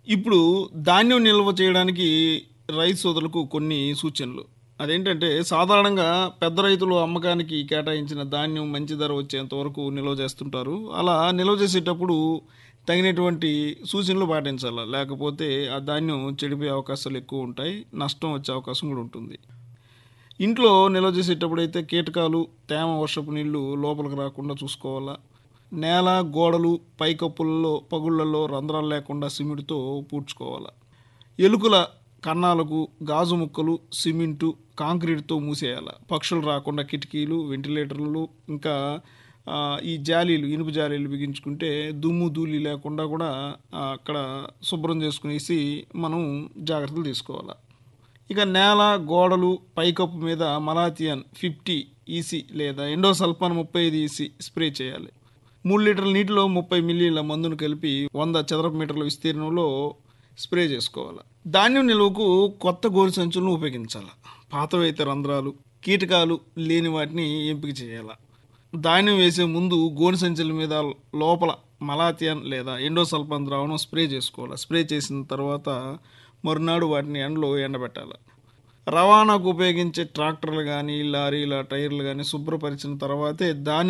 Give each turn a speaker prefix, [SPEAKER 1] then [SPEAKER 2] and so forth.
[SPEAKER 1] ఇప్పుడు ధాన్యం నిల్వ చేయడానికి రైతు సోదరులకు కొన్ని సూచనలు అదేంటంటే సాధారణంగా పెద్ద రైతులు అమ్మకానికి కేటాయించిన ధాన్యం మంచి ధర వచ్చేంత వరకు నిల్వ చేస్తుంటారు అలా నిల్వ చేసేటప్పుడు తగినటువంటి సూచనలు పాటించాలి లేకపోతే ఆ ధాన్యం చెడిపోయే అవకాశాలు ఎక్కువ ఉంటాయి నష్టం వచ్చే అవకాశం కూడా ఉంటుంది ఇంట్లో నిల్వ చేసేటప్పుడు అయితే కీటకాలు తేమ వర్షపు నీళ్లు లోపలికి రాకుండా చూసుకోవాలా నేల గోడలు పైకప్పులలో పగుళ్లలో రంధ్రాలు లేకుండా సిమెంట్తో పూడ్చుకోవాలి ఎలుకల కన్నాలకు గాజు ముక్కలు సిమెంటు కాంక్రీట్తో మూసేయాలి పక్షులు రాకుండా కిటికీలు వెంటిలేటర్లు ఇంకా ఆ, ఈ జాలీలు ఇనుప జాలీలు బిగించుకుంటే దుమ్ము ధూళి లేకుండా కూడా ఆ, అక్కడ శుభ్రం చేసుకునేసి మనం జాగ్రత్తలు తీసుకోవాలి ఇక నేల గోడలు పైకప్పు మీద మలాథియన్ ఫిఫ్టీ ఈసీ లేదా ఎండోసల్ఫాన్ ముప్పై ఐదు ఈసీ స్ప్రే చేయాలి మూడు లీటర్ల నీటిలో ముప్పై మిల్లీల మందును కలిపి వంద చదరపు మీటర్ల విస్తీర్ణంలో స్ప్రే చేసుకోవాలి ధాన్యం నిల్వకు కొత్త గోరు సంచులను ఉపయోగించాలి పాతవైతే రంధ్రాలు కీటకాలు లేని వాటిని ఎంపిక చేయాలి ధాన్యం వేసే ముందు గోను సంచుల మీద లోపల మలాథియన్ లేదా ఎండోసల్ఫాన్ ద్రావణం స్ప్రే చేసుకోవాలి స్ప్రే చేసిన తర్వాత మరునాడు వాటిని ఎండలో ఎండబెట్టాలి రవాణాకు ఉపయోగించే ట్రాక్టర్లు కానీ లారీల టైర్లు కానీ శుభ్రపరిచిన తర్వాతే ధాన్యం